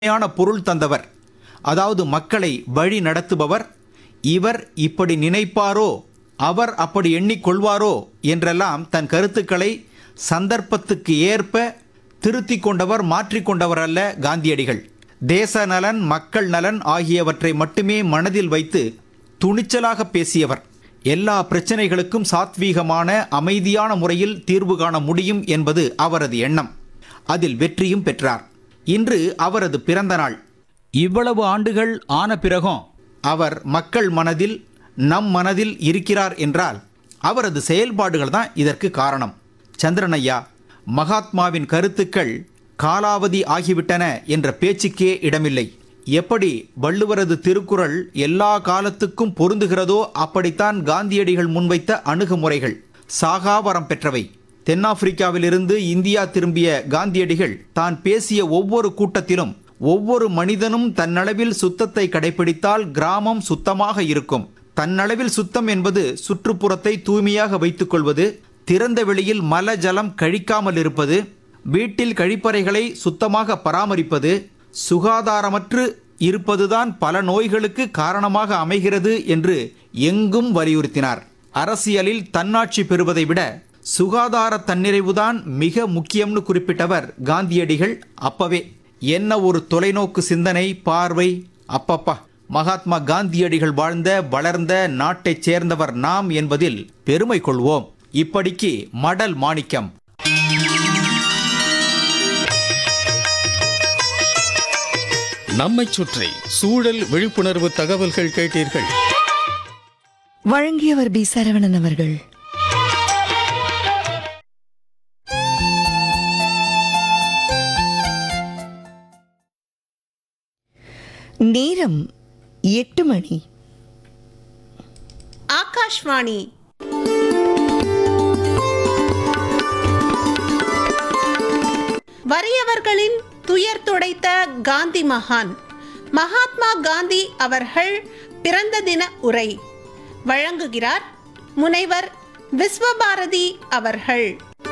உண்மையான பொருள் தந்தவர் அதாவது மக்களை வழி நடத்துபவர் இவர் இப்படி நினைப்பாரோ அவர் அப்படி எண்ணிக்கொள்வாரோ என்றெல்லாம் தன் கருத்துக்களை சந்தர்ப்பத்துக்கு ஏற்ப திருத்திக் கொண்டவர் மாற்றிக்கொண்டவர் அல்ல காந்தியடிகள் தேச நலன் மக்கள் நலன் ஆகியவற்றை மட்டுமே மனதில் வைத்து துணிச்சலாக பேசியவர் எல்லா பிரச்சனைகளுக்கும் சாத்வீகமான அமைதியான முறையில் தீர்வு காண முடியும் என்பது அவரது எண்ணம் அதில் வெற்றியும் பெற்றார் இன்று அவரது பிறந்த நாள் இவ்வளவு ஆண்டுகள் ஆன பிறகும் அவர் மக்கள் மனதில் நம் மனதில் இருக்கிறார் என்றால் அவரது செயல்பாடுகள் தான் இதற்கு காரணம் சந்திரனையா மகாத்மாவின் கருத்துக்கள் காலாவதி ஆகிவிட்டன என்ற பேச்சுக்கே இடமில்லை எப்படி வள்ளுவரது திருக்குறள் எல்லா காலத்துக்கும் பொருந்துகிறதோ அப்படித்தான் காந்தியடிகள் முன்வைத்த அணுகுமுறைகள் சாகாவரம் பெற்றவை தென்னாப்பிரிக்காவிலிருந்து இந்தியா திரும்பிய காந்தியடிகள் தான் பேசிய ஒவ்வொரு கூட்டத்திலும் ஒவ்வொரு மனிதனும் தன்னளவில் சுத்தத்தை கடைபிடித்தால் கிராமம் சுத்தமாக இருக்கும் தன்னளவில் சுத்தம் என்பது சுற்றுப்புறத்தை தூய்மையாக வைத்துக் கொள்வது திறந்த வெளியில் மல ஜலம் கழிக்காமல் இருப்பது வீட்டில் கழிப்பறைகளை சுத்தமாக பராமரிப்பது சுகாதாரமற்று இருப்பதுதான் பல நோய்களுக்கு காரணமாக அமைகிறது என்று எங்கும் வலியுறுத்தினார் அரசியலில் தன்னாட்சி பெறுவதை விட சுகாதார தன்னிறைவுதான் மிக முக்கியம்னு குறிப்பிட்டவர் காந்தியடிகள் அப்பவே என்ன ஒரு தொலைநோக்கு சிந்தனை பார்வை அப்பப்பா மகாத்மா காந்தியடிகள் வாழ்ந்த வளர்ந்த நாட்டைச் சேர்ந்தவர் நாம் என்பதில் பெருமை கொள்வோம் இப்படிக்கு மடல் மாணிக்கம் நம்மைச் சுற்றி சூழல் விழிப்புணர்வு தகவல்கள் கேட்டீர்கள் வழங்கியவர் பி சரவணன் அவர்கள் நேரம் எட்டு மணி ஆகாஷ்வாணி வறியவர்களின் துயர் துடைத்த காந்தி மகான் மகாத்மா காந்தி அவர்கள் பிறந்த தின உரை வழங்குகிறார் முனைவர் விஸ்வபாரதி அவர்கள்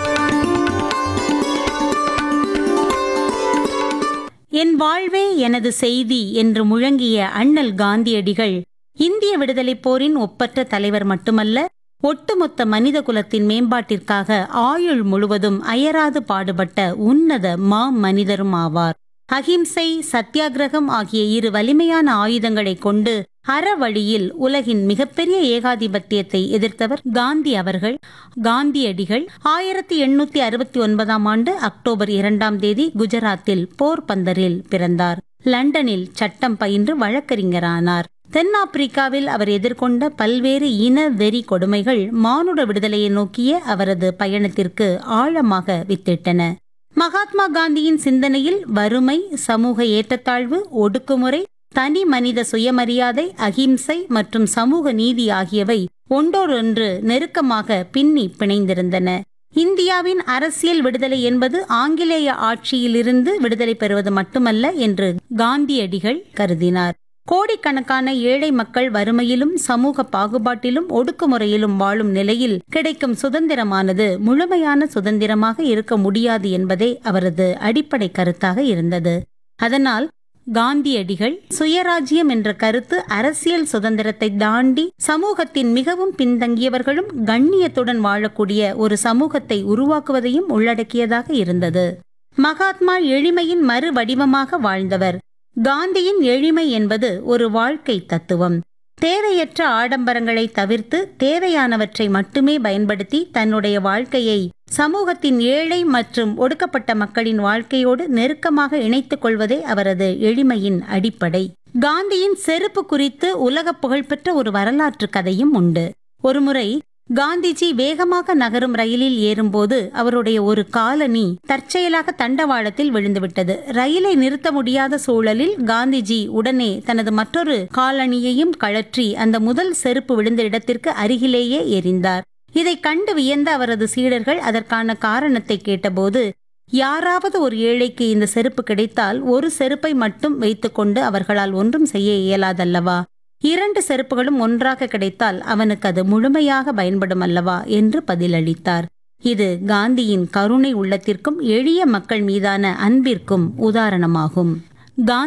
என் வாழ்வே எனது செய்தி என்று முழங்கிய அண்ணல் காந்தியடிகள் இந்திய விடுதலைப் போரின் ஒப்பற்ற தலைவர் மட்டுமல்ல ஒட்டுமொத்த மனித குலத்தின் மேம்பாட்டிற்காக ஆயுள் முழுவதும் அயராது பாடுபட்ட உன்னத மா மனிதரும் ஆவார் அகிம்சை சத்தியாகிரகம் ஆகிய இரு வலிமையான ஆயுதங்களை கொண்டு அறவழியில் உலகின் மிகப்பெரிய ஏகாதிபத்தியத்தை எதிர்த்தவர் காந்தி அவர்கள் காந்தியடிகள் ஆயிரத்தி எண்ணூத்தி அறுபத்தி ஒன்பதாம் ஆண்டு அக்டோபர் இரண்டாம் தேதி குஜராத்தில் போர்பந்தரில் பிறந்தார் லண்டனில் சட்டம் பயின்று வழக்கறிஞரானார் தென்னாப்பிரிக்காவில் அவர் எதிர்கொண்ட பல்வேறு இன வெறி கொடுமைகள் மானுட விடுதலையை நோக்கிய அவரது பயணத்திற்கு ஆழமாக வித்திட்டன மகாத்மா காந்தியின் சிந்தனையில் வறுமை சமூக ஏற்றத்தாழ்வு ஒடுக்குமுறை தனி மனித சுயமரியாதை அகிம்சை மற்றும் சமூக நீதி ஆகியவை ஒன்றோடொன்று நெருக்கமாக பின்னி பிணைந்திருந்தன இந்தியாவின் அரசியல் விடுதலை என்பது ஆங்கிலேய ஆட்சியிலிருந்து விடுதலை பெறுவது மட்டுமல்ல என்று காந்தியடிகள் கருதினார் கோடிக்கணக்கான ஏழை மக்கள் வறுமையிலும் சமூக பாகுபாட்டிலும் ஒடுக்குமுறையிலும் வாழும் நிலையில் கிடைக்கும் சுதந்திரமானது முழுமையான சுதந்திரமாக இருக்க முடியாது என்பதே அவரது அடிப்படை கருத்தாக இருந்தது அதனால் காந்தியடிகள் சுயராஜ்யம் என்ற கருத்து அரசியல் சுதந்திரத்தை தாண்டி சமூகத்தின் மிகவும் பின்தங்கியவர்களும் கண்ணியத்துடன் வாழக்கூடிய ஒரு சமூகத்தை உருவாக்குவதையும் உள்ளடக்கியதாக இருந்தது மகாத்மா எளிமையின் மறு வடிவமாக வாழ்ந்தவர் காந்தியின் எளிமை என்பது ஒரு வாழ்க்கை தத்துவம் தேவையற்ற ஆடம்பரங்களை தவிர்த்து தேவையானவற்றை மட்டுமே பயன்படுத்தி தன்னுடைய வாழ்க்கையை சமூகத்தின் ஏழை மற்றும் ஒடுக்கப்பட்ட மக்களின் வாழ்க்கையோடு நெருக்கமாக இணைத்துக் கொள்வதே அவரது எளிமையின் அடிப்படை காந்தியின் செருப்பு குறித்து உலக புகழ்பெற்ற ஒரு வரலாற்று கதையும் உண்டு ஒருமுறை காந்திஜி வேகமாக நகரும் ரயிலில் ஏறும்போது அவருடைய ஒரு காலனி தற்செயலாக தண்டவாளத்தில் விழுந்துவிட்டது ரயிலை நிறுத்த முடியாத சூழலில் காந்திஜி உடனே தனது மற்றொரு காலணியையும் கழற்றி அந்த முதல் செருப்பு விழுந்த இடத்திற்கு அருகிலேயே எறிந்தார் இதை கண்டு வியந்த அவரது சீடர்கள் அதற்கான காரணத்தை கேட்டபோது யாராவது ஒரு ஏழைக்கு இந்த செருப்பு கிடைத்தால் ஒரு செருப்பை மட்டும் வைத்துக்கொண்டு அவர்களால் ஒன்றும் செய்ய இயலாதல்லவா இரண்டு செருப்புகளும் ஒன்றாக கிடைத்தால் அவனுக்கு அது முழுமையாக பயன்படும் அல்லவா என்று பதிலளித்தார் இது காந்தியின் கருணை உள்ளத்திற்கும் எளிய மக்கள் மீதான அன்பிற்கும் உதாரணமாகும் காந்தி